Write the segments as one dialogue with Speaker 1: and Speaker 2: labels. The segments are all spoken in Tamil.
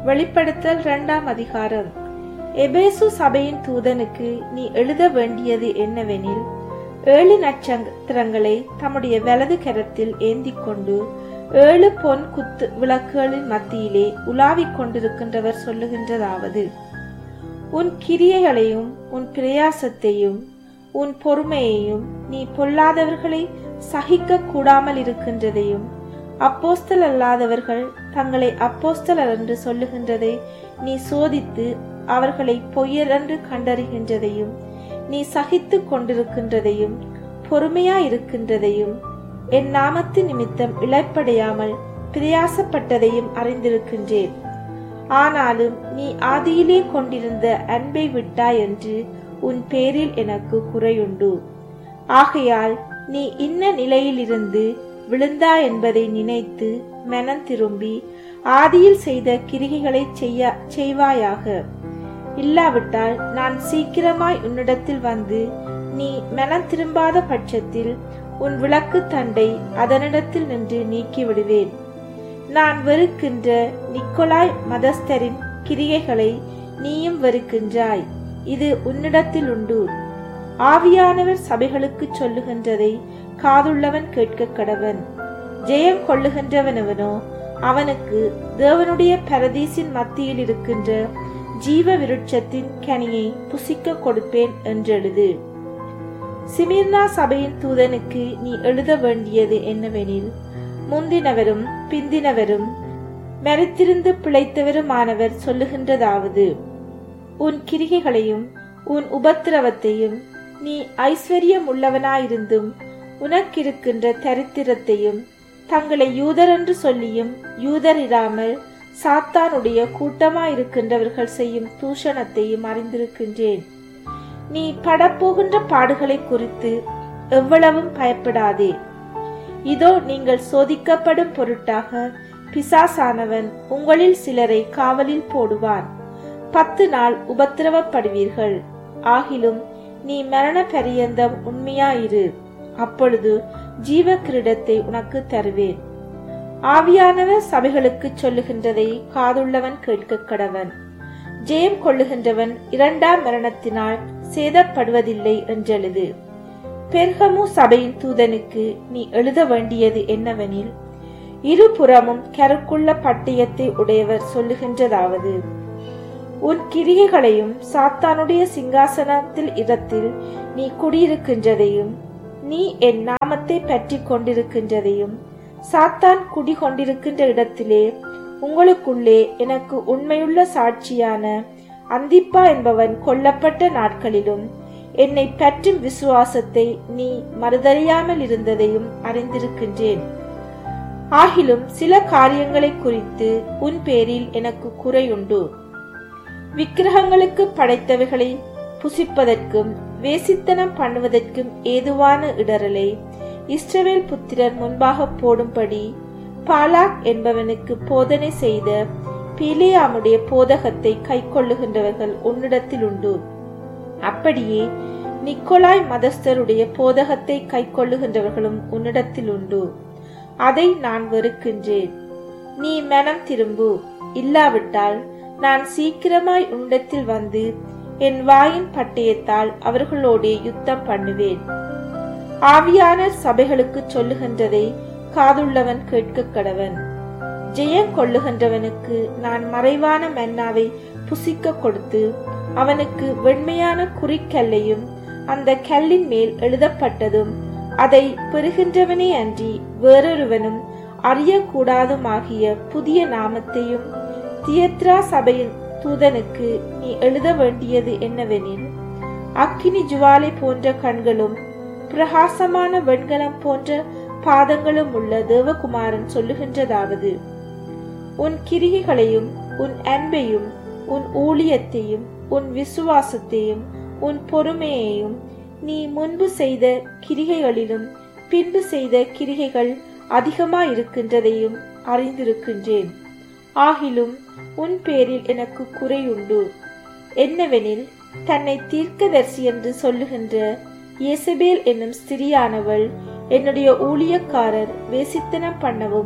Speaker 1: வெளிப்படுத்தல் இரண்டாம் அதிகாரம் எபேசு சபையின் தூதனுக்கு நீ எழுத வேண்டியது என்னவெனில் ஏழு நட்சத்திரங்களை தம்முடைய வலது கரத்தில் ஏந்திக் கொண்டு ஏழு பொன் குத்து விளக்குகளின் மத்தியிலே உலாவிக் கொண்டிருக்கின்றவர் சொல்லுகின்றதாவது உன் கிரியைகளையும் உன் பிரயாசத்தையும் உன் பொறுமையையும் நீ பொல்லாதவர்களை சகிக்க கூடாமல் இருக்கின்றதையும் அப்போஸ்தல் அல்லாதவர்கள் தங்களை அப்போஸ்தலர் என்று சொல்லுகின்றதை நீ சோதித்து அவர்களை பொய்யரென்று கண்டறிகின்றதையும் நீ சகித்து கொண்டிருக்கின்றதையும் பொறுமையா இருக்கின்றதையும் என் நாமத்து நிமித்தம் இழைப்படையாமல் பிரயாசப்பட்டதையும் அறிந்திருக்கின்றேன் ஆனாலும் நீ ஆதியிலே கொண்டிருந்த அன்பை விட்டாய் என்று உன் பேரில் எனக்கு குறையுண்டு ஆகையால் நீ இன்ன நிலையிலிருந்து விழுந்தா என்பதை நினைத்து மனம் திரும்பி ஆதியில் செய்த கிரிகைகளை செய்ய செய்வாயாக இல்லாவிட்டால் நான் சீக்கிரமாய் உன்னிடத்தில் வந்து நீ மனம் திரும்பாத பட்சத்தில் உன் விளக்கு தண்டை அதனிடத்தில் நின்று நீக்கி விடுவேன் நான் வெறுக்கின்ற நிக்கோலாய் மதஸ்தரின் கிரியைகளை நீயும் வெறுக்கின்றாய் இது உன்னிடத்தில் உண்டு ஆவியானவர் சபைகளுக்கு சொல்லுகின்றதை காதுள்ளவன் கேட்க கடவன் ஜெயம் கொள்ளுகின்றவனவனோ அவனுக்கு தேவனுடைய பரதீசின் மத்தியில் இருக்கின்ற ஜீவ விருட்சத்தின் கனியை புசிக்க கொடுப்பேன் என்றெழுது சிமிர்னா சபையின் தூதனுக்கு நீ எழுத வேண்டியது என்னவெனில் முந்தினவரும் பிந்தினவரும் மறைத்திருந்து பிழைத்தவருமானவர் சொல்லுகின்றதாவது உன் கிரிகைகளையும் உன் உபத்திரவத்தையும் நீ ஐஸ்வர்யம் உள்ளவனாயிருந்தும் உனக்கிருக்கின்ற தரித்திரத்தையும் தங்களை யூதர் என்று சொல்லியும் யூதர் இராமல் சாத்தானுடைய கூட்டமாயிருக்கின்றவர்கள் செய்யும் தூஷணத்தையும் அறிந்திருக்கின்றேன் நீ படப்போகின்ற பாடுகளை குறித்து எவ்வளவும் பயப்படாதே இதோ நீங்கள் சோதிக்கப்படும் பொருட்டாக பிசாசானவன் உங்களில் சிலரை காவலில் போடுவான் பத்து நாள் உபத்திரவப்படுவீர்கள் ஆகிலும் நீ மரண பரியந்தம் உண்மையாயிரு அப்பொழுது ஜீவ கிரீடத்தை உனக்கு தருவேன் ஆவியானவர் சபைகளுக்கு சொல்லுகின்றதை காதுள்ளவன் கேட்க கடவன் ஜெயம் கொள்ளுகின்றவன் இரண்டாம் மரணத்தினால் சேதப்படுவதில்லை என்றெழுது பெர்கமு சபையின் தூதனுக்கு நீ எழுத வேண்டியது என்னவெனில் இருபுறமும் கருக்குள்ள பட்டயத்தை உடையவர் சொல்லுகின்றதாவது உன் கிரிகைகளையும் சாத்தானுடைய சிங்காசனத்தில் இடத்தில் நீ குடியிருக்கின்றதையும் நீ என் நாமத்தை பற்றி கொண்டிருக்கின்றதையும் சாத்தான் குடிகொண்டிருக்கின்ற இடத்திலே உங்களுக்குள்ளே எனக்கு உண்மையுள்ள சாட்சியான அந்திப்பா என்பவன் கொல்லப்பட்ட நாட்களிலும் என்னை பற்றும் விசுவாசத்தை நீ மறுதறியாமல் இருந்ததையும் அறிந்திருக்கின்றேன் ஆகிலும் சில காரியங்களை குறித்து உன் பேரில் எனக்கு குறையுண்டு விக்கிரகங்களுக்கு படைத்தவைகளை புசிப்பதற்கும் வேசித்தனம் பண்ணுவதற்கும் ஏதுவான இடரலை இஸ்ரவேல் புத்திரர் முன்பாக போடும்படி பாலாக் என்பவனுக்கு போதனை செய்த பீலியாமுடைய போதகத்தை கைக்கொள்ளுகின்றவர்கள் உன்னிடத்தில் உண்டு அப்படியே நிக்கோலாய் மதஸ்தருடைய போதகத்தை கைக்கொள்ளுகின்றவர்களும் உன்னிடத்தில் உண்டு அதை நான் வெறுக்கின்றேன் நீ மனம் திரும்பு இல்லாவிட்டால் நான் சீக்கிரமாய் உன்னிடத்தில் வந்து என் வாயின் பட்டயத்தால் அவர்களோடே யுத்தம் பண்ணுவேன் ஆவியானர் சபைகளுக்கு சொல்லுகின்றதை காதுள்ளவன் கேட்க கடவன் ஜெயம் கொள்ளுகின்றவனுக்கு நான் மறைவான மன்னாவை புசிக்க கொடுத்து அவனுக்கு வெண்மையான குறிக்கல்லையும் அந்த கல்லின் மேல் எழுதப்பட்டதும் அதை பெறுகின்றவனே அன்றி வேறொருவனும் அறியக்கூடாதுமாகிய புதிய நாமத்தையும் தியத்ரா சபையின் தூதனுக்கு நீ எழுத வேண்டியது என்னவெனில் அக்கினி ஜுவாலை போன்ற கண்களும் பிரகாசமான வெண்கலம் போன்ற பாதங்களும் உள்ள தேவகுமாரன் சொல்லுகின்றதாவது உன் கிரிகைகளையும் உன் அன்பையும் உன் ஊழியத்தையும் உன் விசுவாசத்தையும் உன் பொறுமையையும் நீ முன்பு செய்த கிரிகைகளிலும் பின்பு செய்த கிரிகைகள் அதிகமாயிருக்கின்றதையும் அறிந்திருக்கின்றேன் ஆகிலும் உன் பேரில் எனக்கு குறையுண்டு என்னவெனில் தன்னை தீர்க்கதரிசி என்று சொல்லுகின்ற இயேசபேல் என்னும் ஸ்திரியானவள் என்னுடைய ஊழியக்காரர் வேசித்தனம் பண்ணவும்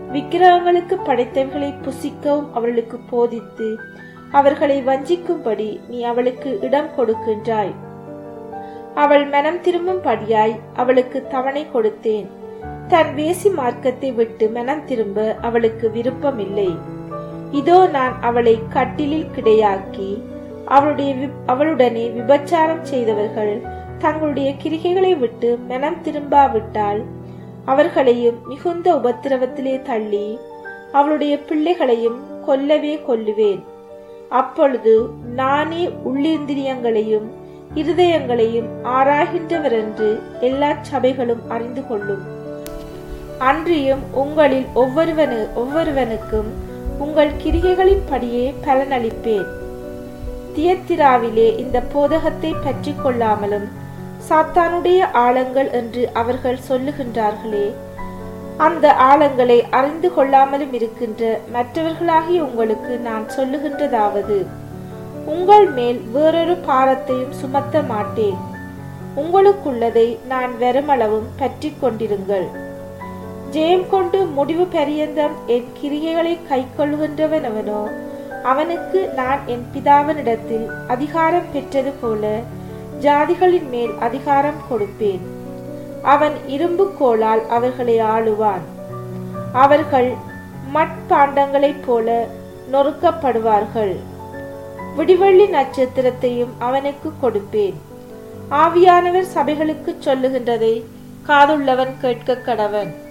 Speaker 1: விக்கிரகங்களுக்கு படைத்தவைகளை புசிக்கவும் அவளுக்கு போதித்து அவர்களை வஞ்சிக்கும்படி நீ அவளுக்கு இடம் கொடுக்கின்றாய் அவள் மனம் திரும்பும்படியாய் அவளுக்கு தவணை கொடுத்தேன் தன் வேசி மார்க்கத்தை விட்டு மனம் திரும்ப அவளுக்கு விருப்பமில்லை இதோ நான் அவளை கட்டிலில் கிடையாக்கி அவளுடைய வி- அவளுடனே விபச்சாரம் செய்தவர்கள் தங்களுடைய கிரிகைகளை விட்டு மனம் திரும்பாவிட்டால் அவர்களையும் மிகுந்த உபத்திரவத்திலே தள்ளி அவளுடைய பிள்ளைகளையும் கொல்லவே கொல்லுவேன் அப்பொழுது நானே உள்ளிந்திரியங்களையும் இருதயங்களையும் ஆராய்கின்றவர் என்று எல்லா சபைகளும் அறிந்து கொள்ளும் அன்றியும் உங்களில் ஒவ்வொருவனு ஒவ்வொருவனுக்கும் உங்கள் கிரிகைகளின் படியே பலனளிப்பேன் தியத்திராவிலே இந்த போதகத்தை பற்றி கொள்ளாமலும் சாத்தானுடைய ஆழங்கள் என்று அவர்கள் சொல்லுகின்றார்களே அந்த ஆழங்களை அறிந்து கொள்ளாமலும் இருக்கின்ற மற்றவர்களாகிய உங்களுக்கு நான் சொல்லுகின்றதாவது உங்கள் மேல் வேறொரு பாரத்தையும் சுமத்த மாட்டேன் உங்களுக்குள்ளதை நான் வெறுமளவும் பற்றி கொண்டிருங்கள் ஜெயம் கொண்டு முடிவு பரியந்தம் என் கிரியைகளை கை கொள்கின்றவனவனோ அவனுக்கு நான் என் பிதாவினிடத்தில் அதிகாரம் பெற்றது போல ஜாதிகளின் மேல் அதிகாரம் கொடுப்பேன் அவன் இரும்பு கோலால் அவர்களை ஆளுவான் அவர்கள் மட்பாண்டங்களைப் போல நொறுக்கப்படுவார்கள் விடிவெள்ளி நட்சத்திரத்தையும் அவனுக்கு கொடுப்பேன் ஆவியானவர் சபைகளுக்கு சொல்லுகின்றதை காதுள்ளவன் கேட்க கடவன்